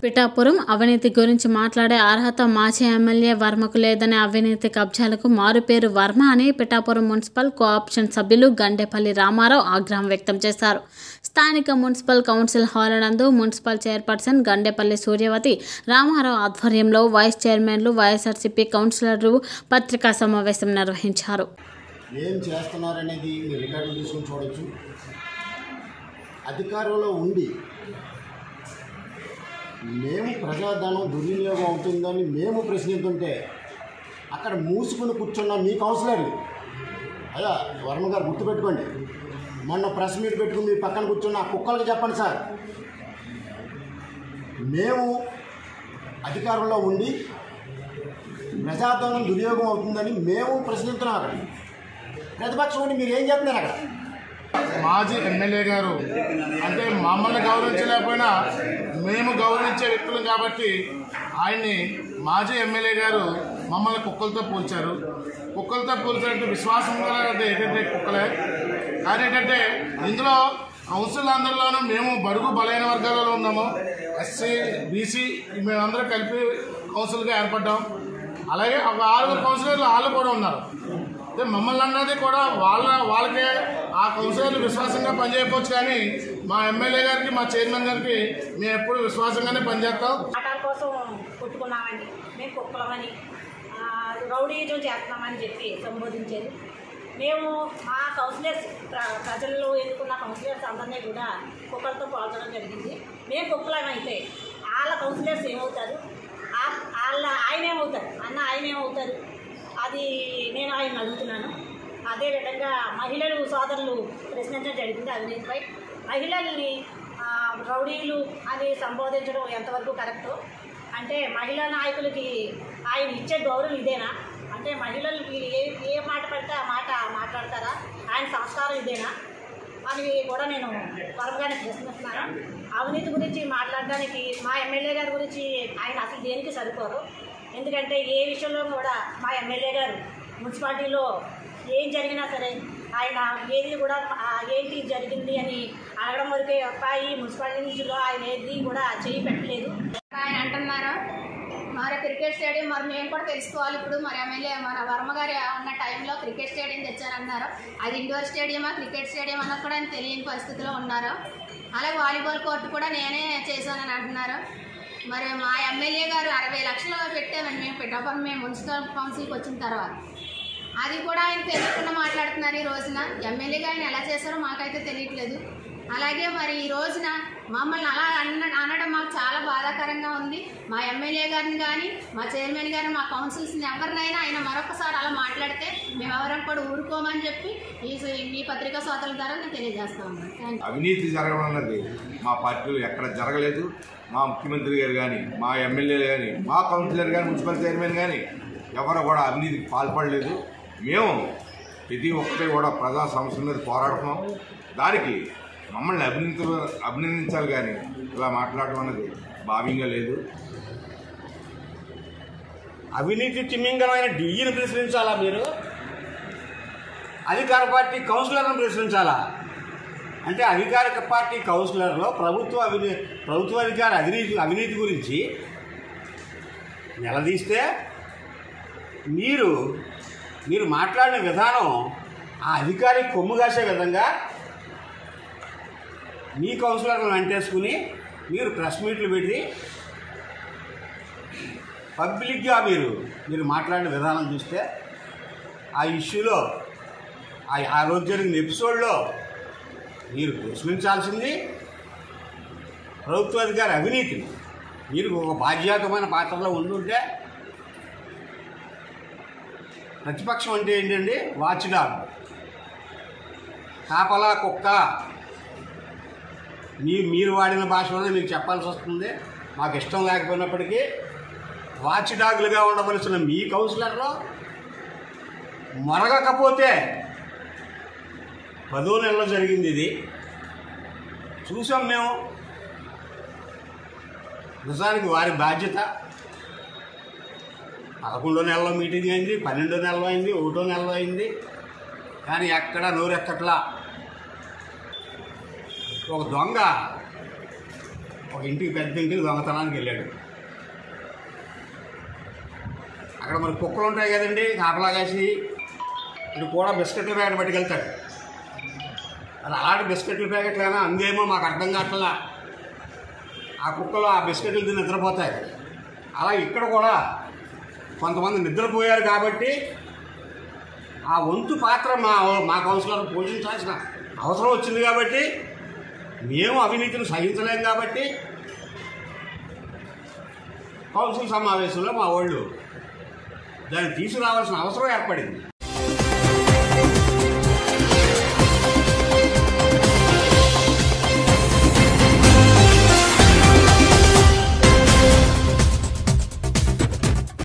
పిఠాపురం అవినీతి గురించి మాట్లాడే అర్హత మాజీ ఎమ్మెల్యే వర్మకు లేదనే అవినీతి కబ్జాలకు మారుపేరు వర్మ అని పిఠాపురం మున్సిపల్ కోఆప్షన్ సభ్యులు గండేపల్లి రామారావు ఆగ్రహం వ్యక్తం చేశారు స్థానిక మున్సిపల్ కౌన్సిల్ హాల్ నందు మున్సిపల్ చైర్పర్సన్ గండేపల్లి సూర్యవతి రామారావు ఆధ్వర్యంలో వైస్ చైర్మన్లు వైఎస్ఆర్సీపీ కౌన్సిలర్లు పత్రికా సమావేశం నిర్వహించారు ఏం చేస్తున్నారనేది మీరు రికార్డు తీసుకుని చూడొచ్చు అధికారంలో ఉండి మేము ప్రజాధనం దుర్వినియోగం అవుతుందని మేము ప్రశ్నిస్తుంటే అక్కడ మూసుకుని కూర్చున్న మీ కౌన్సిలర్లు అయ్యా వర్మ గారు గుర్తుపెట్టుకోండి మొన్న ప్రెస్ మీట్ పెట్టుకుని మీ పక్కన కూర్చున్న ఆ కుక్కలకి చెప్పండి సార్ మేము అధికారంలో ఉండి ప్రజాధనం దుర్యోగం అవుతుందని మేము ప్రశ్నిస్తున్నాం అక్కడ ప్రతిపక్షం ఉండి మీరు ఏం చెప్తున్నారు అక్కడ మాజీ ఎమ్మెల్యే గారు అంటే మమ్మల్ని గౌరవించలేకపోయినా మేము గౌరవించే వ్యక్తులం కాబట్టి ఆయన్ని మాజీ ఎమ్మెల్యే గారు మమ్మల్ని కుక్కలతో పోల్చారు కుక్కలతో పోల్చినట్టు విశ్వాసం గల ఏంటంటే కుక్కలే కానీ ఏంటంటే ఇందులో కౌన్సిల్ అందరిలోనూ మేము బడుగు బలైన వర్గాలలో ఉన్నాము ఎస్సీ బీసీ మేమందరం కలిపి కౌన్సిల్గా ఏర్పడ్డాం అలాగే ఒక ఆరుగురు కౌన్సిలర్లు వాళ్ళు కూడా ఉన్నారు అంటే మమ్మల్ని అన్నది కూడా వాళ్ళ వాళ్ళకే ఆ కౌన్సిలర్లు విశ్వాసంగా పనిచేయకపోవచ్చు కానీ మా ఎమ్మెల్యే గారికి మా చైర్మన్ గారికి మేము ఎప్పుడు విశ్వాసంగానే పనిచేస్తాం ఆటల కోసం కొట్టుకున్నామని మేము కుక్కలమని ఆ, రౌడీజం చేస్తున్నామని చెప్పి సంబోధించేది మేము మా కౌన్సిలర్స్ ప్ర- ప్రజల్లో ఎన్నుకున్న కౌన్సిలర్స్ అందరినీ కూడా కుక్కలతో పోల్చడం జరిగింది మేము కుక్కలమైతే వాళ్ళ కౌన్సిలర్స్ ఏమవుతారు ఆ- వాళ్ళ ఆయన ఏమవుతారు అన్న ఆయన ఏమవుతారు అది నేను ఆయన అడుగుతున్నాను అదేవిధంగా మహిళలు సోదరులు ప్రశ్నించడం జరిగింది అవినీతిపై మహిళల్ని ఆ, రౌడీలు అని సంబోధించడం ఎంతవరకు కరెక్ట్ అంటే మహిళా నాయకులకి ఆయన ఇచ్చే గౌరవం ఇదేనా అంటే మహిళలకి ఏ ఏ మాట పడితే ఆ మాట మాట్లాడతారా ఆయన సంస్కారం ఇదేనా అని కూడా నేను త్వరగానే ప్రశ్నిస్తున్నాను అవినీతి గురించి మాట్లాడడానికి మా ఎమ్మెల్యే గారి గురించి ఆయన అసలు దేనికి సరిపోరు ఎందుకంటే ఏ విషయంలో కూడా మా ఎమ్మెల్యే గారు మున్సిపాలిటీలో ఏం జరిగినా సరే ఆయన ఏది కూడా ఆ, ఏంటి జరిగింది అని అడగడం వరకే తప్ప ఈ మున్సిపాలిటీ నుంచిలో ఆయన ఏది కూడా చేయి పెట్టలేదు ఆయన అంటున్నారు మరి క్రికెట్ స్టేడియం మరి మేము కూడా తెలుసుకోవాలి ఇప్పుడు మరి ఎమ్మెల్యే మన వర్మ గారు ఉన్న టైంలో క్రికెట్ స్టేడియం తెచ్చారన్నారు అది ఇండోర్ స్టేడియమా క్రికెట్ స్టేడియం అన్నది కూడా ఆయన తెలియని పరిస్థితిలో ఉన్నారు అలాగే వాలీబాల్ కోర్టు కూడా నేనే చేశానని అంటున్నారు మరి మా ఎమ్మెల్యే గారు అరవై లక్షలు పెట్టామని మేము పెట్టామని మేము మున్సిపల్ కౌన్సిల్కి వచ్చిన తర్వాత అది కూడా ఆయన తెలియకుండా మాట్లాడుతున్నారు ఈ రోజున ఎమ్మెల్యేగా ఆయన ఎలా చేశారో మాకైతే తెలియట్లేదు అలాగే మరి ఈ రోజున మమ్మల్ని అలా అన్న అనడం మాకు చాలా బాధాకరంగా ఉంది మా ఎమ్మెల్యే గారిని కానీ మా చైర్మన్ గారిని మా కౌన్సిల్స్ని ఎవరినైనా ఆయన మరొకసారి అలా మాట్లాడితే మేము ఎవరం కూడా ఊరుకోమని చెప్పి ఈ ఈ పత్రికా సోదరుల ద్వారా నేను తెలియజేస్తా ఉన్నాను థ్యాంక్ యూ. అవినీతి జరగడం అన్నది మా పార్టీలో ఎక్కడ జరగలేదు మా ముఖ్యమంత్రి గారు కానీ మా ఎమ్మెల్యేలు కానీ మా కౌన్సిలర్ కానీ మున్సిపల్ చైర్మన్ కానీ ఎవరు కూడా అవినీతికి పాల్పడలేదు మేము ప్రతి ఒక్కటి కూడా ప్రజా సమస్యల మీద పోరాడుతున్నాం దానికి మమ్మల్ని అభినందించ అభినందించాలి కానీ ఇలా మాట్లాడడం అన్నది భావ్యంగా లేదు అవినీతి తిమింగలమైన డిఈని ప్రశ్నించాలా మీరు అధికార పార్టీ కౌన్సిలర్ను ప్రశ్నించాలా అంటే అధికారిక పార్టీ కౌన్సిలర్లో ప్రభుత్వ అవినీ ప్రభుత్వ అధికార అవినీతి అవినీతి గురించి నిలదీస్తే మీరు మీరు మాట్లాడిన విధానం ఆ అధికారి కొమ్ము కాసే విధంగా మీ కౌన్సిలర్లను వెంటేసుకుని మీరు ప్రెస్ మీట్లు పెట్టి పబ్లిక్గా మీరు మీరు మాట్లాడిన విధానం చూస్తే ఆ ఇష్యూలో ఆ ఆ రోజు జరిగిన ఎపిసోడ్లో మీరు ప్రశ్నించాల్సింది ప్రభుత్వ అధికారి అవినీతిని మీరు ఒక బాధ్యతమైన పాత్రలో ఉండుంటే ప్రతిపక్షం అంటే ఏంటండి వాచ్ డాగ్ కాపలా కుక్క మీ మీరు వాడిన భాషలోనే మీకు చెప్పాల్సి వస్తుంది మాకు ఇష్టం లేకపోయినప్పటికీ వాచ్ డాగులుగా ఉండవలసిన మీ కౌన్సిలర్లో మొరగకపోతే పదో నెలలో జరిగింది ఇది చూసాం మేము నిజానికి వారి బాధ్యత పదకొండో నెలలో మీటింగ్ అయింది పన్నెండో నెలలో అయింది ఒకటో నెలలో అయింది కానీ ఎక్కడ నోరెత్తట్లా ఒక దొంగ ఒక ఇంటికి పెద్ద ఇంటికి దొంగతనానికి వెళ్ళాడు అక్కడ మరి కుక్కలు ఉంటాయి కదండి కాపలా కాసి ఇటు కూడా బిస్కెట్ల ప్యాకెట్ పట్టుకెళ్తాడు అది అలాంటి బిస్కెట్ల ప్యాకెట్లైనా అందేమో మాకు అర్థం కావట్లా ఆ కుక్కలు ఆ బిస్కెట్లు తిని నిద్రపోతాయి అలా ఇక్కడ కూడా కొంతమంది నిద్రపోయారు కాబట్టి ఆ వంతు పాత్ర మా మా కౌన్సిలర్ పోషించాల్సిన అవసరం వచ్చింది కాబట్టి మేము అవినీతిని సహించలేం కాబట్టి కౌన్సిల్ సమావేశంలో మా వాళ్ళు దాన్ని తీసుకురావాల్సిన అవసరం ఏర్పడింది